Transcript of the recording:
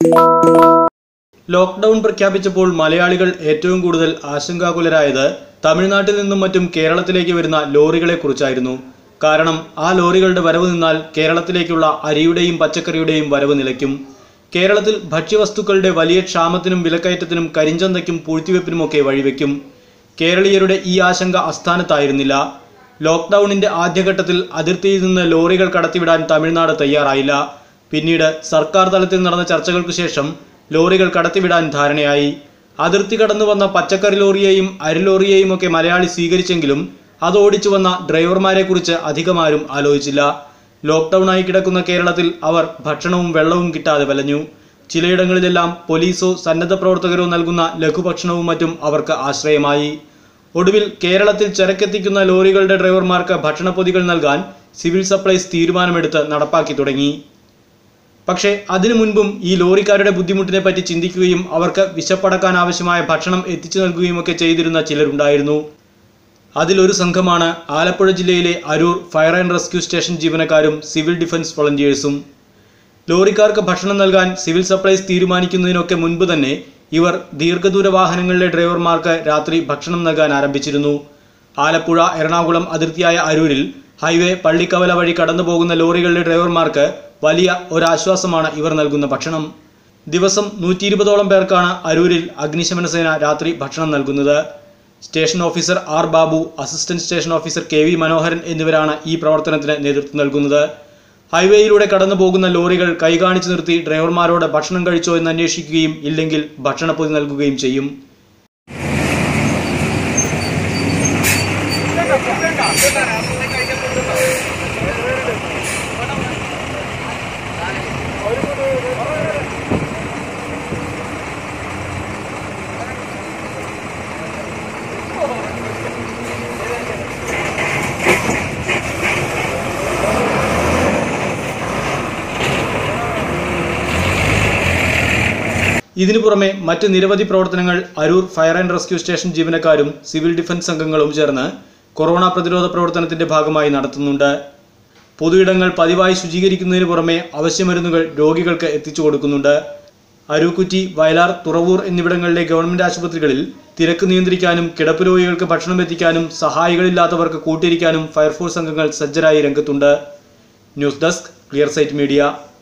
lockdown പ്രഖ്യാപിച്ചപ്പോൾ മലയാളികൾ ഏറ്റവും കൂടുതൽ ആശങ്കാകുലരായത് തമിഴ്നാട്ടിൽ നിന്നും മറ്റും കേരളത്തിലേക്ക് വരുന്ന ലോറികളെ കുറിച്ചായിരുന്നു കാരണം ആ ലോറികളുടെ വരവ് നിന്നാൽ കേരളത്തിലേക്കുള്ള അരിയുടെയും പച്ചക്കറിയുടെയും വരവ് നിലയ്ക്കും കേരളത്തിൽ ഭക്ഷ്യവസ്തുക്കളുടെ വലിയ ക്ഷാമത്തിനും വിലക്കയറ്റത്തിനും കരിഞ്ചന്തയ്ക്കും പൂഴ്ത്തിവെപ്പിനുമൊക്കെ വഴിവെക്കും കേരളീയരുടെ ഈ ആശങ്ക അസ്ഥാനത്തായിരുന്നില്ല ലോക്ക്ഡൌണിന്റെ ആദ്യഘട്ടത്തിൽ അതിർത്തിയിൽ നിന്ന് ലോറികൾ കടത്തിവിടാൻ തമിഴ്നാട് തയ്യാറായില്ല പിന്നീട് സർക്കാർ തലത്തിൽ നടന്ന ചർച്ചകൾക്കു ശേഷം ലോറികൾ കടത്തിവിടാൻ ധാരണയായി അതിർത്തി കടന്നു വന്ന പച്ചക്കറി ലോറിയെയും അരിലോറിയെയും ഒക്കെ മലയാളി സ്വീകരിച്ചെങ്കിലും അത് ഓടിച്ചു വന്ന ഡ്രൈവർമാരെക്കുറിച്ച് അധികമാരും ആലോചിച്ചില്ല ലോക്ക്ഡൌൺ ആയി കിടക്കുന്ന കേരളത്തിൽ അവർ ഭക്ഷണവും വെള്ളവും കിട്ടാതെ വലഞ്ഞു ചിലയിടങ്ങളിലെല്ലാം പോലീസോ സന്നദ്ധ പ്രവർത്തകരോ നൽകുന്ന ലഘുഭക്ഷണവും മറ്റും അവർക്ക് ആശ്രയമായി ഒടുവിൽ കേരളത്തിൽ ചരക്കെത്തിക്കുന്ന ലോറികളുടെ ഡ്രൈവർമാർക്ക് ഭക്ഷണപ്പൊതികൾ നൽകാൻ സിവിൽ സപ്ലൈസ് തീരുമാനമെടുത്ത് നടപ്പാക്കി തുടങ്ങി പക്ഷേ അതിനു മുൻപും ഈ ലോറിക്കാരുടെ ബുദ്ധിമുട്ടിനെ പറ്റി ചിന്തിക്കുകയും അവർക്ക് വിശപ്പടക്കാൻ ആവശ്യമായ ഭക്ഷണം എത്തിച്ചു നൽകുകയും ഒക്കെ ചെയ്തിരുന്ന ചിലരുണ്ടായിരുന്നു അതിലൊരു സംഘമാണ് ആലപ്പുഴ ജില്ലയിലെ Aroor fire and rescue station ജീവനക്കാരും സിവിൽ ഡിഫൻസ് വോളണ്ടിയേഴ്സും ലോറിക്കാർക്ക് ഭക്ഷണം നൽകാൻ സിവിൽ സപ്ലൈസ് തീരുമാനിക്കുന്നതിനൊക്കെ മുൻപ് തന്നെ ഇവർ ദീർഘദൂര വാഹനങ്ങളിലെ ഡ്രൈവർമാർക്ക് രാത്രി ഭക്ഷണം നൽകാൻ ആരംഭിച്ചിരുന്നു ആലപ്പുഴ എറണാകുളം അതിർത്തിയായ അരൂരിൽ ഹൈവേ പള്ളിക്കവല വഴി കടന്നു പോകുന്ന ലോറികളിലെ ഡ്രൈവർമാർക്ക് വലിയ ഒരാശ്വാസമാണ് ഇവർ നൽകുന്ന ഭക്ഷണം ദിവസം നൂറ്റി ഇരുപതോളം പേർക്കാണ് അരൂരിൽ അഗ്നിശമന സേന രാത്രി ഭക്ഷണം നൽകുന്നത് station officer R Babu assistant station officer K V Manoharan എന്നിവരാണ് ഈ പ്രവർത്തനത്തിന് നേതൃത്വം നൽകുന്നത് ഹൈവേയിലൂടെ കടന്നു പോകുന്ന ലോറികൾ കൈകാണിച്ചു നിർത്തി ഡ്രൈവർമാരോട് ഭക്ഷണം കഴിച്ചോ എന്ന് അന്വേഷിക്കുകയും ഇല്ലെങ്കിൽ ഭക്ഷണപ്പൊതി നൽകുകയും ചെയ്യും ഇതിനു പുറമെ മറ്റ് നിരവധി പ്രവർത്തനങ്ങൾ Aroor fire and rescue station ജീവനക്കാരും സിവിൽ ഡിഫൻസ് സംഘങ്ങളും ചേർന്ന് കൊറോണ പ്രതിരോധ പ്രവർത്തനത്തിന്റെ ഭാഗമായി നടത്തുന്നുണ്ട് പൊതുയിടങ്ങൾ പതിവായി ശുചീകരിക്കുന്നതിന് പുറമെ അവശ്യമരുന്നുകൾ രോഗികൾക്ക് എത്തിച്ചു കൊടുക്കുന്നുണ്ട് അരൂക്കുറ്റി വയലാർ തുറവൂർ എന്നിവിടങ്ങളിലെ ഗവൺമെന്റ് ആശുപത്രികളിൽ തിരക്ക് നിയന്ത്രിക്കാനും കിടപ്പ് രോഗികൾക്ക് ഭക്ഷണം എത്തിക്കാനും സഹായികളില്ലാത്തവർക്ക് കൂട്ടിരിക്കാനും ഫയർഫോഴ്സ് അംഗങ്ങൾ സജ്ജരായി രംഗത്തുണ്ട് news desk clear sight media